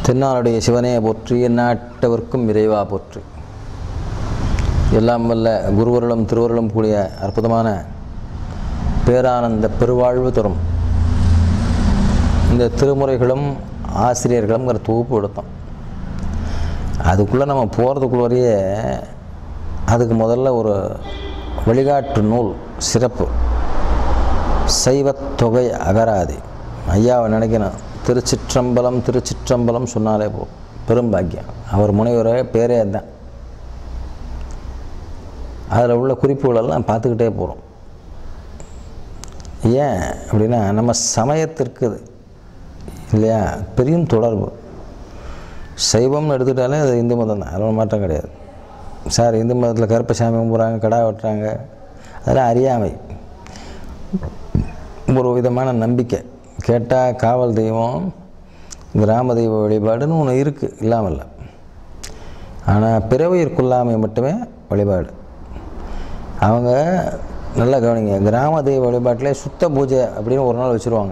தென்னாளுடைய சிவனே போற்றி எந்நாட்டவர்க்கும் இறைவா போற்றி எல்லாம் வல்ல குருவருளும் திருவருளும் கூடிய அற்புதமான பேரானந்த பெருவாழ்வு தரும் இந்த திருமுறைகளும் ஆசிரியர்களும்ங்கிற தொகுப்பு எடுத்தோம் அதுக்குள்ளே நம்ம போகிறதுக்குள்ளேயே அதுக்கு முதல்ல ஒரு வழிகாட்டு நூல் சிறப்பு சைவத் தொகை அகராதி ஐயாவை நினைக்கணும் திருச்சிற்றம்பலம் திருச்சிற்றம்பலம் சொன்னாலே போதும் பெரும் பாக்கியம் அவர் முனைவரே பேரே அதுதான் அதில் உள்ள குறிப்புகளெல்லாம் பார்த்துக்கிட்டே போகிறோம் ஏன் அப்படின்னா நம்ம சமயத்திற்கு இல்லையா பெரியும் தொடர்பு சைவம்னு எடுத்துக்கிட்டாலே அது இந்து மதம் தான் அதில் மாற்றம் கிடையாது சார் இந்து மதத்தில் கருப்பசாமி கும்பிட்றாங்க கடா வெட்டுறாங்க அதெல்லாம் அறியாமை ஒரு விதமான நம்பிக்கை கேட்டால் காவல் தெய்வம் கிராம தெய்வ வழிபாடுன்னு ஒன்று இருக்குது இல்லாமல் இல்லை ஆனால் பிறவியிற்குள்ளாமை மட்டுமே வழிபாடு அவங்க நல்லா கவனிங்க கிராம தெய்வ வழிபாட்டிலே சுத்த பூஜை அப்படின்னு ஒரு நாள் வச்சுருவாங்க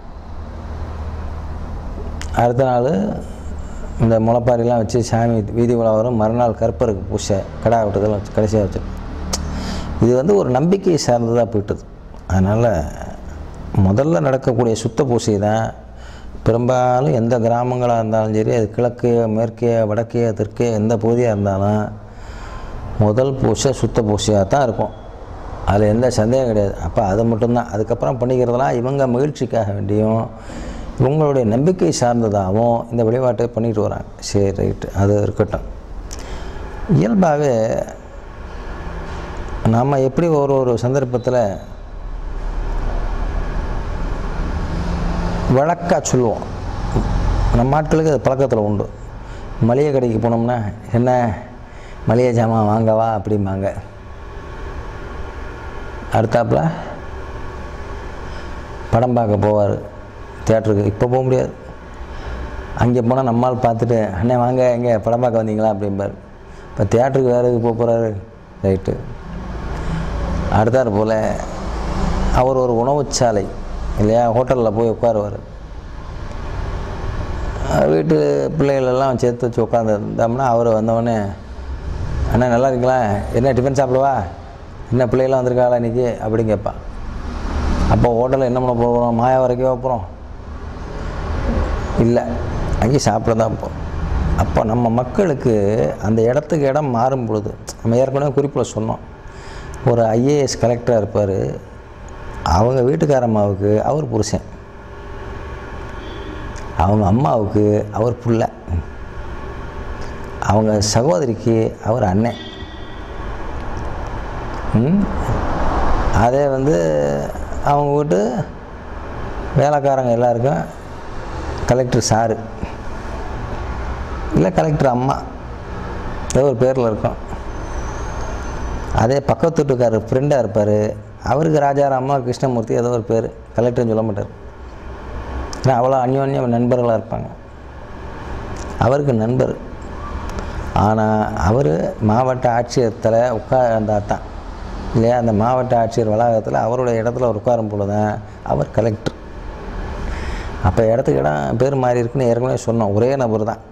அடுத்த நாள் இந்த முளைப்பாரிலாம் வச்சு சாமி வீதி உலா வரும் மறுநாள் கற்பருக்கு பூசை கடா விட்டதெல்லாம் வச்சு கடைசியாக வச்சு இது வந்து ஒரு நம்பிக்கை சார்ந்ததாக போயிட்டுது அதனால் முதல்ல நடக்கக்கூடிய சுத்த பூசை தான் பெரும்பாலும் எந்த கிராமங்களாக இருந்தாலும் சரி அது கிழக்கு மேற்கே வடக்கே தெற்கே எந்த பகுதியாக இருந்தாலும் முதல் பூசை சுத்த பூசையாக தான் இருக்கும் அதில் எந்த சந்தேகம் கிடையாது அப்போ அது மட்டும்தான் அதுக்கப்புறம் பண்ணிக்கிறதெல்லாம் இவங்க மகிழ்ச்சிக்காக வேண்டியும் இவங்களுடைய நம்பிக்கை சார்ந்ததாகவும் இந்த வழிபாட்டை பண்ணிட்டு வராங்க சரி ரைட்டு அது இருக்கட்டும் இயல்பாகவே நாம் எப்படி ஒரு ஒரு சந்தர்ப்பத்தில் வழக்காக சொல்லுவோம் நம்ம ஆட்களுக்கு அது பழக்கத்தில் உண்டு மளிகை கடைக்கு போனோம்னா என்ன மளிகை ஜாமான் வாங்கவா அப்படிம்பாங்க அடுத்தாப்புல படம் பார்க்க போவார் தேட்டருக்கு இப்போ போக முடியாது அங்கே போனால் நம்மால் பார்த்துட்டு அண்ணே வாங்க எங்கே படம் பார்க்க வந்தீங்களா அப்படிம்பார் இப்போ தேட்டருக்கு வேறு எதுக்கு போக போகிறாரு ரைட்டு அடுத்தாற் போல் அவர் ஒரு உணவுச்சாலை இல்லையா ஹோட்டலில் போய் உட்காருவார் வீட்டு பிள்ளைகளெல்லாம் சேர்த்து வச்சு உட்காந்துருந்தோம்னா அவர் வந்தவொடனே அண்ணா நல்லா இருக்கீங்களா என்ன டிஃபன் சாப்பிடுவா என்ன பிள்ளைகளாம் வந்திருக்காங்களா இன்றைக்கி அப்படின்னு கேட்பான் அப்போ ஹோட்டலில் என்ன பண்ண போகிறோம் மாயா வரைக்கும் போகிறோம் இல்லை அங்கே சாப்பிட தான் போகிறோம் அப்போ நம்ம மக்களுக்கு அந்த இடத்துக்கு இடம் மாறும் பொழுது நம்ம ஏற்கனவே குறிப்பில் சொன்னோம் ஒரு ஐஏஎஸ் கலெக்டராக இருப்பார் அவங்க வீட்டுக்கார அம்மாவுக்கு அவர் புருஷன் அவங்க அம்மாவுக்கு அவர் புள்ள அவங்க சகோதரிக்கு அவர் அண்ணன் அதே வந்து அவங்க வீட்டு வேலைக்காரங்க எல்லாருக்கும் கலெக்டர் சாரு இல்லை கலெக்டர் அம்மா ஏதோ ஒரு பேரில் இருக்கும் அதே பக்கத்து வீட்டுக்காரர் ஃப்ரெண்டாக இருப்பார் அவருக்கு ராஜாராமா கிருஷ்ணமூர்த்தி ஏதோ ஒரு பேர் கலெக்டர்னு சொல்ல மாட்டார் ஏன்னா அவ்வளோ அந்யோன்யம் நண்பர்களாக இருப்பாங்க அவருக்கு நண்பர் ஆனால் அவர் மாவட்ட ஆட்சியரத்தில் உட்கார்ந்தா தான் இல்லையா அந்த மாவட்ட ஆட்சியர் வளாகத்தில் அவருடைய இடத்துல ஒரு உட்காரும் போல தான் அவர் கலெக்டர் அப்போ இடத்துக்கு இடம் பேர் மாறி இருக்குன்னு ஏற்கனவே சொன்னோம் ஒரே நபர் தான்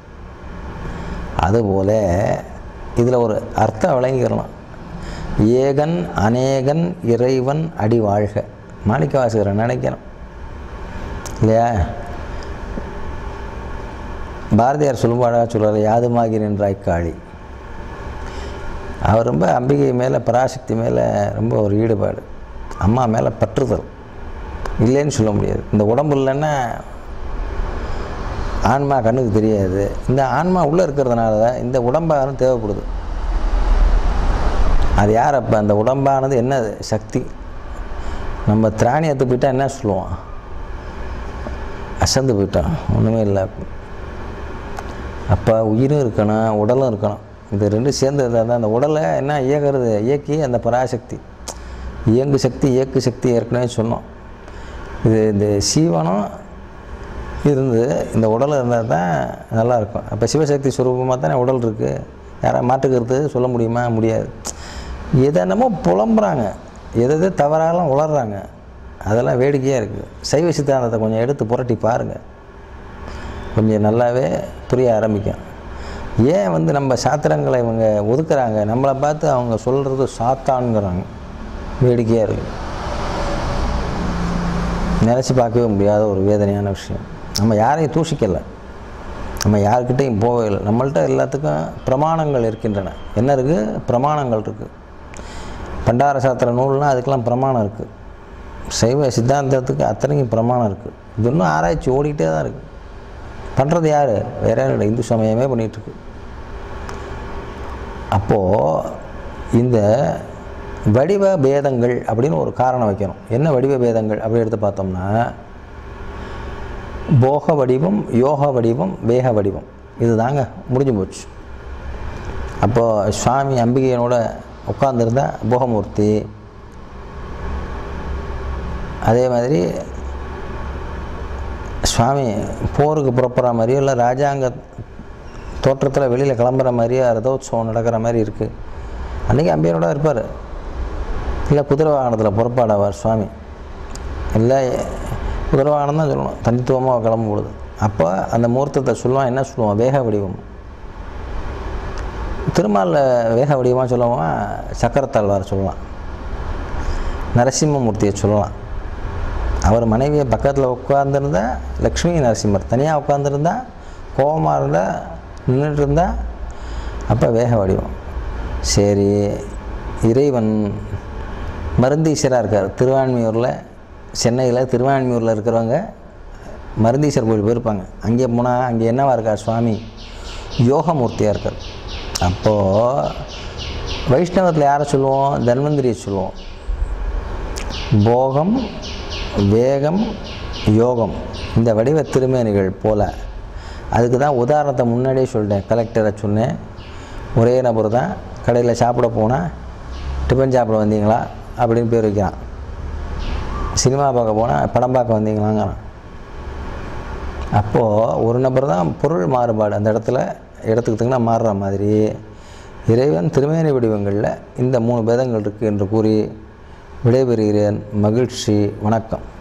அதுபோல் இதில் ஒரு அர்த்தம் விளங்கிக்கிறலாம் ஏகன் அநேகன் இறைவன் அடி வாழ்க மாணிக்க வாசகரை நினைக்கணும் இல்லையா பாரதியார் சொல்லும்போது அழகாக சொல்கிறார் யாதுமாகி நின்றாய் காளி அவர் ரொம்ப அம்பிகை மேலே பராசக்தி மேலே ரொம்ப ஒரு ஈடுபாடு அம்மா மேலே பற்றுதல் இல்லைன்னு சொல்ல முடியாது இந்த உடம்பு இல்லைன்னா ஆன்மா கண்ணுக்கு தெரியாது இந்த ஆன்மா உள்ளே இருக்கிறதுனால தான் இந்த உடம்பானது தேவைப்படுது அது யார் அப்போ அந்த உடம்பானது என்னது சக்தி நம்ம திராணி எடுத்து போயிட்டால் என்ன சொல்லுவோம் அசந்து போயிட்டான் ஒன்றுமே இல்லை அப்போ உயிரும் இருக்கணும் உடலும் இருக்கணும் இது ரெண்டும் சேர்ந்து இருந்தால் தான் அந்த உடலை என்ன இயக்கிறது இயக்கி அந்த பராசக்தி இயங்கு சக்தி இயக்கு சக்தி ஏற்கனவே சொன்னோம் இது இந்த சீவனம் இருந்து இந்த உடல் இருந்தால் தான் நல்லாயிருக்கும் அப்போ சிவசக்தி சுரூபமாக தானே உடல் இருக்குது யாராவது மாற்றுக்கிறது சொல்ல முடியுமா முடியாது எதென்னமோ புலம்புறாங்க எது எது தவறாலாம் உளர்றாங்க அதெல்லாம் வேடிக்கையாக இருக்குது சைவ சித்தாந்தத்தை கொஞ்சம் எடுத்து புரட்டி பாருங்கள் கொஞ்சம் நல்லாவே புரிய ஆரம்பிக்கும் ஏன் வந்து நம்ம சாத்திரங்களை இவங்க ஒதுக்குறாங்க நம்மளை பார்த்து அவங்க சொல்கிறது சாத்தான்ங்கிறாங்க வேடிக்கையாக இருக்குது நினச்சி பார்க்கவே முடியாத ஒரு வேதனையான விஷயம் நம்ம யாரையும் தூஷிக்கலை நம்ம யாருக்கிட்டையும் போகவே இல்லை நம்மள்ட்ட எல்லாத்துக்கும் பிரமாணங்கள் இருக்கின்றன என்ன இருக்குது பிரமாணங்கள் இருக்குது பண்டார சாத்திர நூல்னால் அதுக்கெல்லாம் பிரமாணம் இருக்குது சைவ சித்தாந்தத்துக்கு அத்தனைக்கும் பிரமாணம் இருக்குது இது இன்னும் ஆராய்ச்சி ஓடிக்கிட்டே தான் இருக்குது பண்ணுறது யார் வேற யாரும் இல்லை இந்து சமயமே பண்ணிகிட்ருக்கு அப்போது இந்த வடிவ பேதங்கள் அப்படின்னு ஒரு காரணம் வைக்கணும் என்ன வடிவ பேதங்கள் அப்படி எடுத்து பார்த்தோம்னா போக வடிவம் யோக வடிவம் வேக வடிவம் இது தாங்க முடிஞ்சு போச்சு அப்போது சுவாமி அம்பிகையனோட உட்காந்துருந்த போகமூர்த்தி அதே மாதிரி சுவாமி போருக்கு புறப்படுற மாதிரியோ இல்லை ராஜாங்க தோற்றத்தில் வெளியில் கிளம்புற மாதிரியோ ரதோத்சவம் நடக்கிற மாதிரி இருக்குது அன்றைக்கி அம்பியனோட இருப்பார் இல்லை குதிரை வாகனத்தில் புறப்பாடாவார் சுவாமி இல்லை குதிரை வாகனம் தான் சொல்லணும் தனித்துவமாக கிளம்பும் பொழுது அப்போ அந்த முகூர்த்தத்தை சொல்லுவான் என்ன சொல்லுவான் வேக வடிவம் திருமாலில் வேக வடிவமாக சொல்லுவான் சக்கரத்தாழ்வார் சொல்லலாம் நரசிம்மமூர்த்தியை சொல்லலாம் அவர் மனைவியை பக்கத்தில் உட்காந்துருந்தா லக்ஷ்மி நரசிம்மர் தனியாக உட்காந்துருந்தா கோபமாக இருந்தால் நின்றுட்டு இருந்தா அப்போ வேக வடிவம் சரி இறைவன் மருந்தீஸ்வராக இருக்கார் திருவான்மியூரில் சென்னையில் திருவான்மியூரில் இருக்கிறவங்க மருந்தீஸ்வரர் கோயில் போயிருப்பாங்க அங்கே போனால் அங்கே என்னவா இருக்கார் சுவாமி யோகமூர்த்தியாக இருக்கார் அப்போது வைஷ்ணவத்தில் யாரை சொல்லுவோம் தன்வந்திரியை சொல்லுவோம் போகம் வேகம் யோகம் இந்த வடிவ திருமேனிகள் போல அதுக்கு தான் உதாரணத்தை முன்னாடியே சொல்லிட்டேன் கலெக்டரை சொன்னேன் ஒரே நபர் தான் கடையில் சாப்பிட போனால் டிஃபன் சாப்பிட வந்தீங்களா அப்படின்னு பேர் வைக்கிறான் சினிமா பார்க்க போனால் படம் பார்க்க வந்தீங்களாங்கிறான் அப்போது ஒரு நபர் தான் பொருள் மாறுபாடு அந்த இடத்துல இடத்துக்கு தகுந்த மாறுற மாதிரி இறைவன் திருமேனி வடிவங்களில் இந்த மூணு பேதங்கள் இருக்குது என்று கூறி விடைபெறுகிறேன் மகிழ்ச்சி வணக்கம்